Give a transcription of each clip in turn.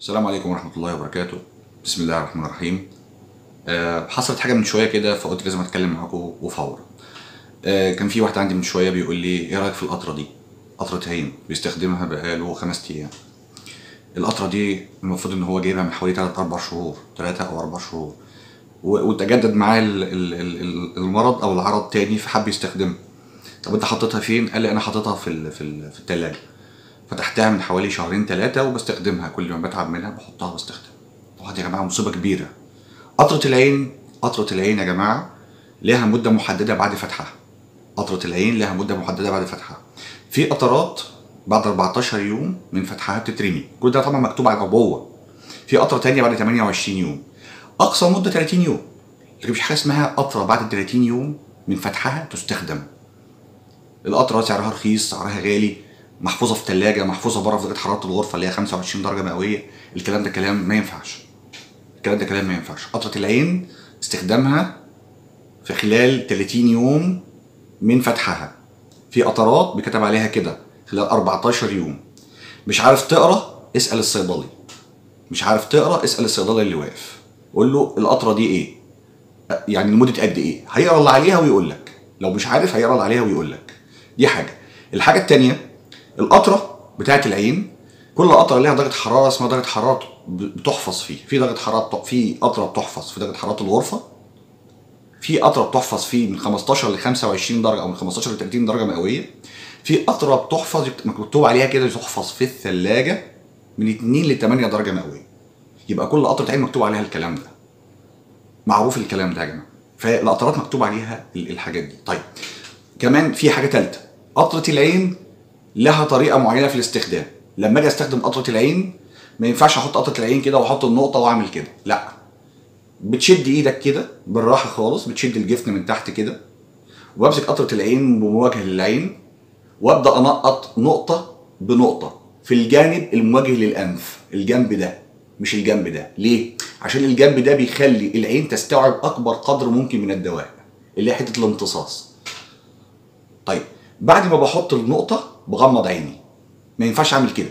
السلام عليكم ورحمة الله وبركاته بسم الله الرحمن الرحيم آه، حصلت حاجة من شوية كده فقلت لازم أتكلم معاكم وفورا آه، كان في واحد عندي من شوية بيقول لي إيه رأيك في القطرة دي قطرة هين بيستخدمها بقاله خمس أيام القطرة دي المفروض إن هو جايبها من حوالي تلات أربع شهور تلاتة أو أربع شهور و- وتجدد معاه ال- ال- ال- ال- المرض أو العرض تاني فحب يستخدمها طب أنت حطيتها فين؟ قال لي أنا حاططها في ال- في ال- في التلاجة فتحتها من حوالي شهرين ثلاثة وبستخدمها كل ما بتعب منها بحطها وبستخدمها طبعا يا جماعة مصيبة كبيرة قطرة العين قطرة العين يا جماعة لها مدة محددة بعد فتحها قطرة العين لها مدة محددة بعد فتحها في قطرات بعد 14 يوم من فتحها بتترمي كل ده طبعا مكتوب على العبوة في قطرة تانية بعد 28 يوم أقصى مدة 30 يوم لكن مفيش حاجة اسمها قطرة بعد 30 يوم من فتحها تستخدم القطرة سعرها رخيص سعرها غالي محفوظة في ثلاجة محفوظة بره في درجة حرارة الغرفة اللي هي 25 درجة مئوية الكلام ده كلام ما ينفعش الكلام ده كلام ما ينفعش قطرة العين استخدامها في خلال 30 يوم من فتحها في قطرات بيكتب عليها كده خلال 14 يوم مش عارف تقرا اسأل الصيدلي مش عارف تقرا اسأل الصيدلي اللي واقف قول له القطرة دي ايه يعني لمدة قد ايه هيقرا اللي عليها ويقول لك لو مش عارف هيقرا اللي عليها ويقول لك دي حاجة الحاجة التانية القطرة بتاعت العين كل قطرة ليها درجة حرارة اسمها درجة حرارة بتحفظ فيه في درجة حرارة في قطرة بتحفظ في درجة حرارة الغرفة في قطرة بتحفظ فيه من 15 ل 25 درجة أو من 15 ل 30 درجة مئوية في قطرة بتحفظ مكتوب عليها كده تحفظ في الثلاجة من 2 ل 8 درجة مئوية يبقى كل قطرة عين مكتوب عليها الكلام ده معروف الكلام ده يا جماعة فالقطرات مكتوب عليها ال- الحاجات دي طيب كمان في حاجة تالتة قطرة العين لها طريقة معينة في الاستخدام لما اجي استخدم قطرة العين ما ينفعش احط قطرة العين كده واحط النقطة واعمل كده لا بتشد ايدك كده بالراحة خالص بتشد الجفن من تحت كده وبمسك قطرة العين بمواجهة للعين وابدا انقط نقطة بنقطة في الجانب المواجه للانف الجنب ده مش الجنب ده ليه عشان الجنب ده بيخلي العين تستوعب اكبر قدر ممكن من الدواء اللي هي حته الامتصاص طيب بعد ما بحط النقطة بغمض عيني ما ينفعش اعمل كده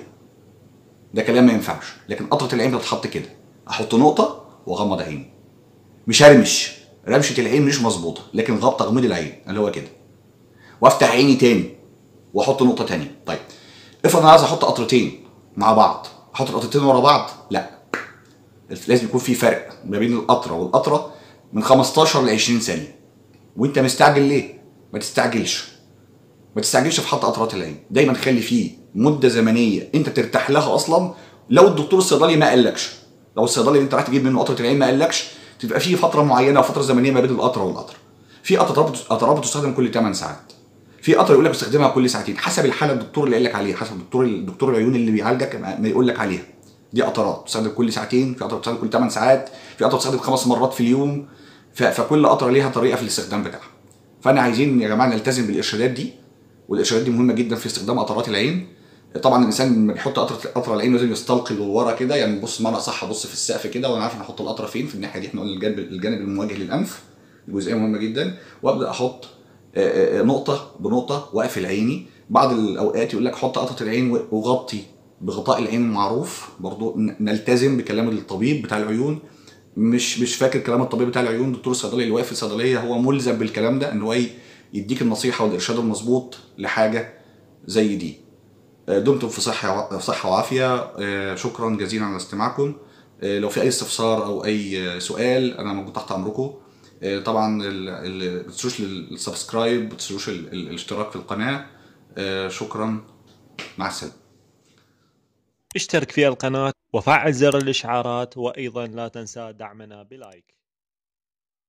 ده كلام ما ينفعش لكن قطرة العين بتتحط كده احط نقطة واغمض عيني مش هرمش رمشة العين مش مظبوطة لكن غطى تغميض العين اللي هو كده وافتح عيني تاني واحط نقطة تانية طيب افرض انا عايز احط قطرتين مع بعض احط القطرتين ورا بعض لا لازم يكون في فرق ما بين القطرة والقطرة من 15 ل 20 ثانية وانت مستعجل ليه؟ ما تستعجلش ما تستعجلش في حط قطرات العين دايما خلي فيه مده زمنيه انت ترتاح لها اصلا لو الدكتور الصيدلي ما قالكش لو الصيدلي اللي انت رايح تجيب منه قطره العين ما قالكش تبقى في فتره معينه وفتره زمنيه ما بين القطره والقطره في قطرات قطرات بتستخدم كل 8 ساعات في قطره يقول لك بستخدمها كل ساعتين حسب الحاله الدكتور اللي قال لك عليها حسب الدكتور الدكتور العيون اللي بيعالجك ما يقول لك عليها دي قطرات بتستخدم كل ساعتين في قطره بتستخدم كل 8 ساعات في قطره بتستخدم خمس مرات في اليوم ف- فكل قطره ليها طريقه في الاستخدام بتاعها فانا عايزين يا جماعه نلتزم بالارشادات دي والارشادات دي مهمه جدا في استخدام قطرات العين طبعا الانسان لما بيحط قطره قطره العين لازم يستلقي لورا كده يعني بص معنى صح ابص في السقف كده وانا عارف انا احط القطره فين في الناحيه دي احنا قلنا الجانب الجانب المواجه للانف دي جزئيه مهمه جدا وابدا احط آه، آه، نقطه بنقطه واقفل عيني بعض الاوقات يقول لك حط قطره العين وغطي بغطاء العين المعروف برضو ن- نلتزم بكلام الطبيب بتاع العيون مش مش فاكر كلام الطبيب بتاع العيون دكتور الصيدلي اللي واقف في الصيدليه هو ملزم بالكلام ده ان هو ي- يديك النصيحه والارشاد المظبوط لحاجه زي دي آه، دمتم في صحه وع- صحه وعافيه آه، شكرا جزيلا على استماعكم آه، لو في اي استفسار او اي آه، سؤال انا موجود تحت امركم آه، طبعا ال- ال- ما تنسوش السبسكرايب ما تنسوش ال- ال- الاشتراك في القناه آه، شكرا مع السلامه اشترك في القناة وفعل زر الإشعارات وأيضا لا تنسى دعمنا بلايك